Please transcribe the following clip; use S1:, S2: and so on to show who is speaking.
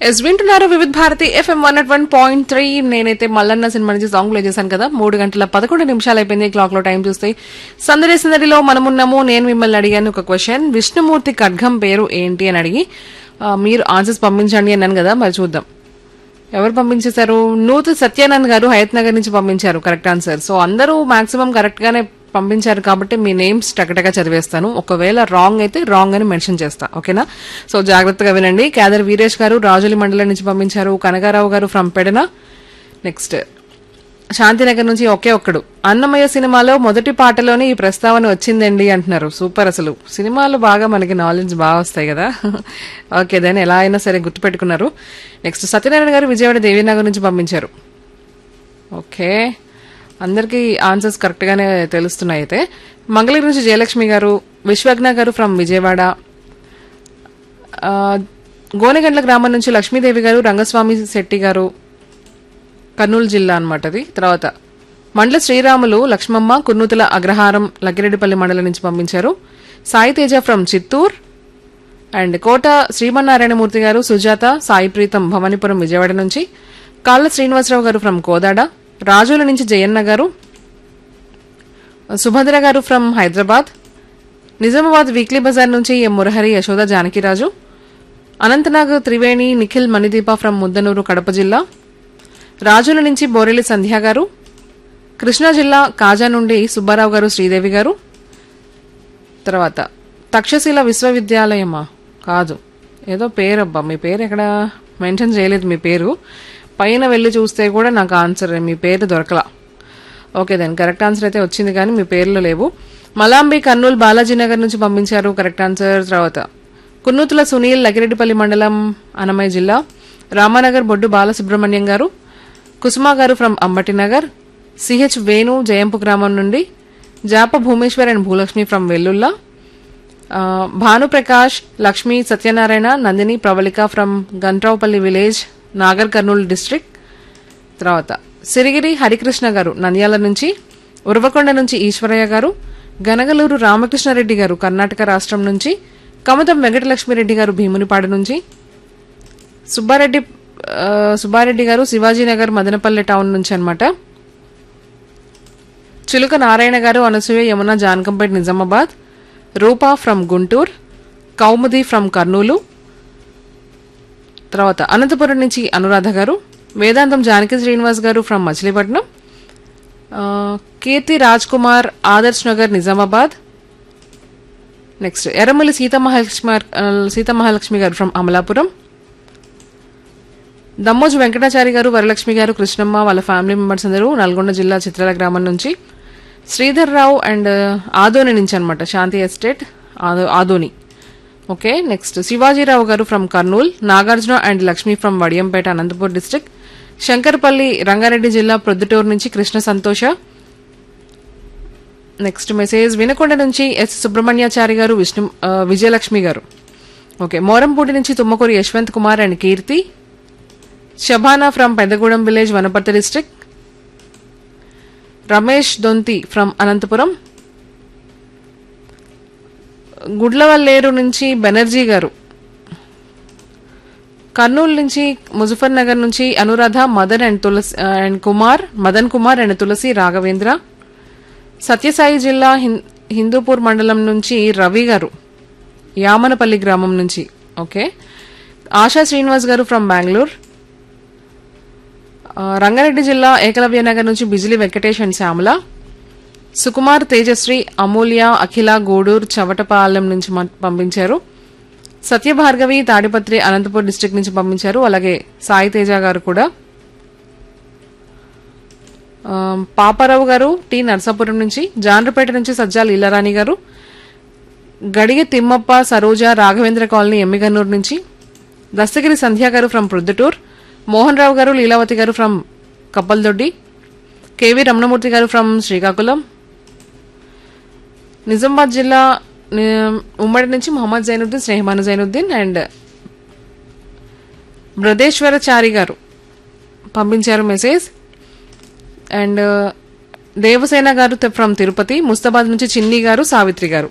S1: yes వింటున్నారు Vividh Bharati FM one at one point three నేనైతే Mallanna cinema నుంచి సాంగ్ ప్లే చేశాను కదా మూడు గంటల పదకొండు నిమిషాలు అయిపోయింది క్లాక్ లో టైం చూస్తే సందడి సందడిలో మనమున్నాము నేను మిమ్మల్ని అడిగాను ఒక క్వశ్చన్ విష్ణుమూర్తి ఖడ్గం పేరు ఏంటి అని అడిగి ఆ, మీరు ఆన్సర్స్ పంపించండి అన్నాను కదా మరి చూద్దాం ఎవరు పంపించేశారు నూతు సత్యానంద్ గారు హయత్ నగర్ నుంచి పంపించారు కరెక్ట్ ఆన్సర్ సో అందరూ మాక్సిమం కరెక్ట్ గానే పంపించారు కాబట్టి మీ నేమ్స్ టకటగా చదివేస్తాను ఒకవేళ రాంగ్ అయితే రాంగ్ అని మెన్షన్ చేస్తా ఓకేనా సో జాగ్రత్తగా వినండి కేదర్ వీరేష్ గారు రాజులి మండలం నుంచి పంపించారు కనకారావు గారు ఫ్రమ్ పెడన నెక్స్ట్ శాంతినగర్ నుంచి ఒకే ఒక్కడు అన్నమయ్య సినిమాలో మొదటి పాటలోనే ఈ ప్రస్తావన వచ్చిందండి అంటున్నారు సూపర్ అసలు సినిమాలు బాగా మనకి నాలెడ్జ్ బాగా వస్తాయి కదా ఓకే దాన్ని ఎలా అయినా సరే గుర్తుపెట్టుకున్నారు నెక్స్ట్ సత్యనారాయణ గారు విజయవాడ దేవీనగర్ నుంచి పంపించారు ఓకే అందరికీ ఆన్సర్స్ కరెక్ట్గానే తెలుస్తున్నాయి అయితే మంగళగిరి నుంచి జయలక్ష్మి గారు విశ్వజ్ఞ గారు ఫ్రమ్ విజయవాడ ఆ, గోనెగండ్ల గ్రామం నుంచి లక్ష్మీదేవి గారు రంగస్వామి శెట్టి గారు కర్నూలు జిల్లా అన్నమాట అది తర్వాత మండల శ్రీరాములు లక్ష్మమ్మ కుర్నూతుల అగ్రహారం లగ్గిరెడ్డిపల్లి మండలం నుంచి పంపించారు సాయి తేజ ఫ్రమ్ చిత్తూర్ అండ్ కోట శ్రీమన్నారాయణమూర్తి గారు సుజాత సాయి ప్రీతం భవానీపురం విజయవాడ నుంచి కాళ్ళ శ్రీనివాసరావు గారు ఫ్రమ్ కోదాడ రాజుల నుంచి Jayanna garu Subhadra garu from Hyderabad Nizamabad weekly bazaar నుంచి ఎం మురహరి యశోద జానకిరాజు అనంతనాగ్ త్రివేణి నిఖిల్ మణిదీప ఫ్రమ్ ముద్దనూరు కడప జిల్లా రాజుల నుంచి బోరెల్లి సంధ్య గారు కృష్ణా జిల్లా కాజా నుండి సుబ్బారావు గారు శ్రీదేవి గారు తర్వాత తక్షశిల విశ్వవిద్యాలయమా కాదు ఏదో పేరు అబ్బా మీ పేరు ఎక్కడ మెన్షన్ చేయలేదు మీ పేరు పైన వెళ్ళి చూస్తే కూడా నాకు ఆన్సర్ మీ పేరు దొరకలా ఓకే దెన్ కరెక్ట్ ఆన్సర్ అయితే వచ్చింది కానీ మీ పేర్లు లేవు మలాంబి కర్నూలు బాలాజీ నగర్ నుంచి పంపించారు కరెక్ట్ ఆన్సర్ తర్వాత కున్నూతుల సునీల్ లగిరెడ్డిపల్లి మండలం అన్నమయ్య జిల్లా రామానగర్ బొడ్డు బాలసుబ్రహ్మణ్యం గారు కుసుమా గారు ఫ్రమ్ అంబటి నగర్ సిహెచ్ వేణు జయంపు గ్రామం నుండి జాప భూమేశ్వర్ అండ్ భూలక్ష్మి ఫ్రమ్ వెల్లుల్లా ఆ, Bhanuprakash Lakshmi Satyanarayana Nandini Pravalika from Gantravupalli village Nagarkurnool district తర్వాత సిరిగిరి హరికృష్ణ గారు నంద్యాల నుంచి ఉరవకొండ నుంచి ఈశ్వరయ్య గారు గనగలూరు రామకృష్ణారెడ్డి గారు కర్ణాటక రాష్ట్రం నుంచి కమతం వెంకటలక్ష్మిరెడ్డి గారు భీమునిపాడు నుంచి సుబ్బారెడ్డి ఆ, సుబ్బారెడ్డి గారు శివాజీనగర్ మదనపల్లె టౌన్ నుంచి అన్నమాట చిలుక నారాయణ గారు అనసూయ యమున జానకంపేట్ నిజామాబాద్ రూపా ఫ్రమ్ గుంటూర్ కౌముది ఫ్రమ్ కర్నూలు తర్వాత అనంతపురం నుంచి అనురాధ గారు వేదాంతం జానకి శ్రీనివాస్ గారు ఫ్రమ్ మచిలీపట్నం ఆ, కీర్తి రాజ్ కుమార్ ఆదర్శ్ నగర్ నిజామాబాద్ నెక్స్ట్ ఎర్రమల్లి సీతమహాలక్ష్మి ఆ, సీతమహాలక్ష్మి గారు ఫ్రమ్ అమలాపురం దమ్మోజు వెంకటాచారి గారు వరలక్ష్మి గారు కృష్ణమ్మ వాళ్ళ ఫ్యామిలీ మెంబర్స్ అందరూ నల్గొండ జిల్లా చిత్రాల గ్రామం నుంచి శ్రీధర్ రావు అండ్ ఆదోని నుంచి అనమాట శాంతి ఎస్టేట్ ఆదో Adoni okay next Shivajirao garu from Kurnool Nagarjuna and Lakshmi from Vadiyampeta Anantapur district Shankarpalli Rangareddy జిల్లా ప్రొద్దుటూరు నుంచి కృష్ణ సంతోష నెక్స్ట్ మెసేజ్ వినకొండ నుంచి ఎస్ సుబ్రహ్మణ్యాచారి గారు విష్ణు ఆ, విజయలక్ష్మి గారు ఓకే మోరంపూడి నుంచి Tummakuri Yashwanth Kumar and Keerthi Shabana from Peddagudem village Wanaparthy district Ramesh Donthi from Anantapuram Gudlavalleru నుంచి బెనర్జీ గారు కర్నూలు నుంచి ముజఫర్ నగర్ నుంచి Anuradha Madan and Tulasi and Kumar Madan Kumar and Tulasi Raghavendra Sathyasai జిల్లా హిం- హిందూపూర్ మండలం నుంచి రవి గారు యామనపల్లి గ్రామం నుంచి ఓకే ఆశా శ్రీనివాస్ గారు ఫ్రమ్ బెంగళూరు ఆ, రంగారెడ్డి జిల్లా ఏకలవ్య నగర్ నుంచి బిజిలి వెంకటేష్ అండ్ శ్యామల సుకుమార్ తేజశ్రీ అమూల్య అఖిల గూడూరు చవటపాలెం నుంచి మన- పంపించారు సత్యభార్గవి తాడిపత్రి అనంతపూర్ డిస్ట్రిక్ట్ నుంచి పంపించారు అలాగే సాయి తేజ గారు కూడా ఆ, పాపారావు గారు టి నర్సాపురం నుంచి జాన్రపేట నుంచి సజ్జాల ఇల్లరాణి గారు గడిగ తిమ్మప్ప సరోజ రాఘవేంద్ర కాలనీ ఎమ్మిగన్నూరు నుంచి దస్తగిరి సంధ్య గారు ఫ్రమ్ ప్రొద్దుటూర్ మోహన్ రావు గారు లీలావతి గారు ఫ్రమ్ కప్పల్దొడ్డి కేవీ రమణమూర్తి గారు ఫ్రమ్ శ్రీకాకుళం నిజామాబాద్ జిల్లా ని- ఉమ్మడి నుంచి మొహమ్మద్ జైనుద్దీన్ స్నేహమాను జైనుద్దీన్ అండ్ బ్రదేశ్వరచారి గారు పంపించారు మెసేజ్ అండ్ దేవసేన గారు ఫ్రమ్ తిరుపతి ముస్తాబాద్ నుంచి చిన్ని గారు సావిత్రి గారు